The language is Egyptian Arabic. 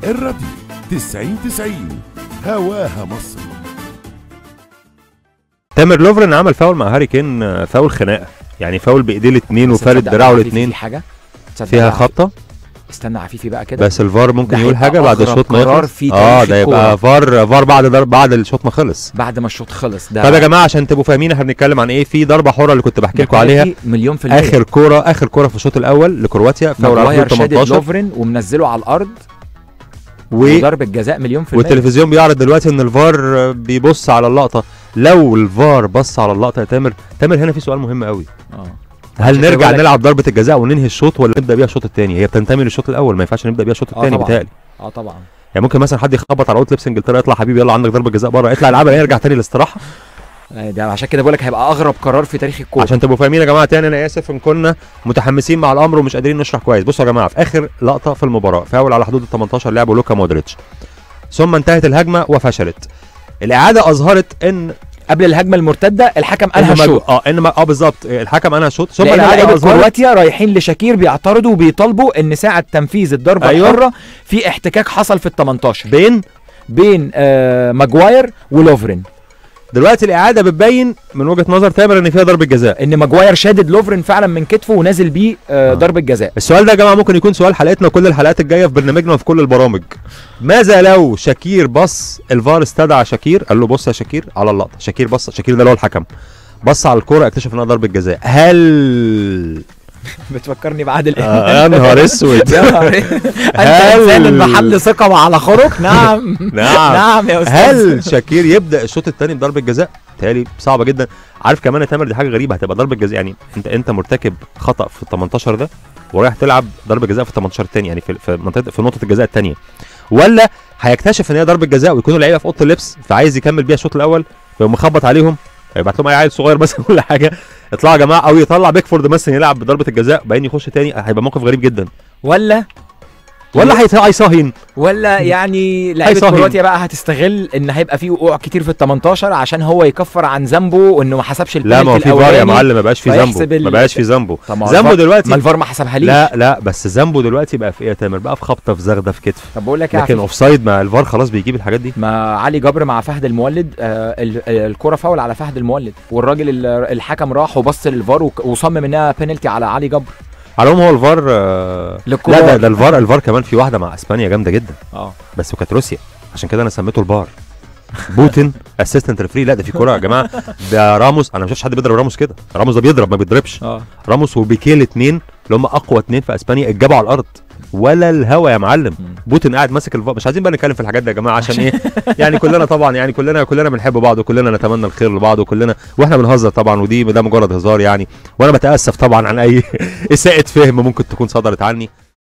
الراديو 90 90 هواها مصر تامر لوفرن عمل فاول مع هاري كين آه، فاول خناقه يعني فاول بايديه الاثنين بس وفارد تصدق دراعه عفيفي الاثنين في حاجه تصدق فيها بقى عفيفي- خبطه استنى عفيفي بقى كده بس الفار ممكن ده يقول هيبقى حاجه بعد أغرب الشوط ما قرار يخلص في اه تاريخ ده يبقى فار فار بعد در- بعد الشوط ما خلص بعد ما الشوط خلص ده طب يا جماعه عشان تبقوا فاهمين احنا بنتكلم عن ايه في ضربه حره اللي كنت بحكي لكم عليها مكافي مليون في المية اخر كوره اخر كوره في الشوط الاول لكرواتيا فاول على ماجواير حدود شادد 18 لوفرين ومنزله على الارض و... وضربه جزاء مليون في المية والتلفزيون بيعرض دلوقتي ان الفار بيبص على اللقطه لو الفار بص على اللقطه يا تامر تامر هنا في سؤال مهم قوي اه هل عشان كده نرجع بقول لك- نلعب ضربه الجزاء وننهي الشوط ولا نبدا بيها الشوط الثاني هي بتنتمي للشوط الاول ما ينفعش نبدا بيها الشوط آه الثاني طبعاً. بتهيألي اه طبعا يعني ممكن مثلا حد يخبط على اوت لبس انجلترا يطلع حبيبي يلا عندك ضربه جزاء بره اطلع العبها يرجع تاني للاستراحه آه، ده عشان كده بقول لك هيبقى اغرب قرار في تاريخ الكوره عشان تبقوا فاهمين يا جماعه تاني انا اسف ان كنا متحمسين مع الامر ومش قادرين نشرح كويس بصوا يا جماعه في اخر لقطه في المباراه فاول على حدود ال 18 لعبه لوكا مودريتش ثم انتهت الهجمه وفشلت الاعاده اظهرت ان قبل الهجمه المرتده الحكم إن انهى مج- الشوط اه ان ما- اه بالظبط الحكم انهى الشوط ثم لان الاعاده لعيبه اظهرت كرواتيا رايحين لشاكير بيعترضوا وبيطالبوا ان ساعه تنفيذ الضربه أيوة. أيوة. الحره في احتكاك حصل في ال 18 بين بين آه ماجواير ولوفرين دلوقتي الاعاده بتبين من وجهه نظر تامر ان فيها ضربه جزاء ان ماجواير شادد لوفرين فعلا من كتفه ونازل بيه آه آه. ضربه جزاء السؤال ده يا جماعه ممكن يكون سؤال حلقتنا وكل الحلقات الجايه في برنامجنا وفي كل البرامج ماذا لو شاكير بص الفار استدعى شاكير قال له بص يا شاكير على اللقطه شاكير بص شاكير ده اللي هو الحكم بص على الكوره اكتشف انها ضربه جزاء هل بتفكرني بعادل آه، يا نهار اسود يا نهار إيه. انت هل- انسان المحل ثقه وعلى خلق نعم نعم نعم يا استاذ هل شاكير يبدا الشوط الثاني بضربه جزاء؟ تهيألي صعبه جدا عارف كمان يا تامر دي حاجه غريبه هتبقى ضربه جزاء يعني انت انت مرتكب خطا في ال 18 ده ورايح تلعب ضربه جزاء في ال 18 الثاني يعني في في منطقه في نقطه الجزاء الثانيه ولا هيكتشف ان هي ضربه جزاء ويكونوا اللعيبه في اوضه اللبس فعايز يكمل بيها الشوط الاول فيقوم مخبط عليهم يبعت لهم اي عيل صغير مثلا ولا حاجه اطلعوا يا جماعه او يطلع بيكفورد مثلا يلعب بضربه الجزاء وبعدين يخش تاني هيبقى موقف غريب جدا ولا ولا هيت- هيصهين ولا يعني لعيبه هيصهين. كرواتيا بقى هتستغل ان هيبقى فيه وقوع كتير في ال 18 عشان هو يكفر عن ذنبه وانه ما حسبش لا ما هو البنالتي في فار يا الأولاني. معلم ما بقاش في فيحسب ذنبه ال- ما بقاش في ذنبه طب ما هو ذنبه الفار- دلوقتي ما الفار ما حسبهاليش لا لا بس ذنبه دلوقتي بقى في ايه يا تامر بقى في خبطه في زغده في كتف طب بقول لك يا لكن عفيف، اوف سايد مع الفار خلاص بيجيب الحاجات دي ما علي جبر مع فهد المولد آه ال- ال- الكرة فاول على فهد المولد والراجل ال- الحكم راح وبص للفار وك- وصمم انها بينالتي على علي جبر على العموم هو الفار آه للكبار. لا ده, ده الفار الفار كمان في واحده مع اسبانيا جامده جدا اه بس وكانت روسيا عشان كده انا سميته البار بوتين اسيستنت ريفري لا ده في كوره يا جماعه ده راموس انا ما شفتش حد بيضرب راموس كده راموس ده بيضرب ما بيضربش اه راموس وبيكيه الاثنين اللي هم اقوى اثنين في اسبانيا اتجابوا على الارض ولا الهوا يا معلم مم. بوتين قاعد ماسك الفار مش عايزين بقى نتكلم في الحاجات دي يا جماعه عشان ايه يعني كلنا طبعا يعني كلنا كلنا بنحب بعض وكلنا نتمنى الخير لبعض وكلنا واحنا بنهزر طبعا ودي ده مجرد هزار يعني وانا بتاسف طبعا عن اي اساءه فهم ممكن تكون صدرت عني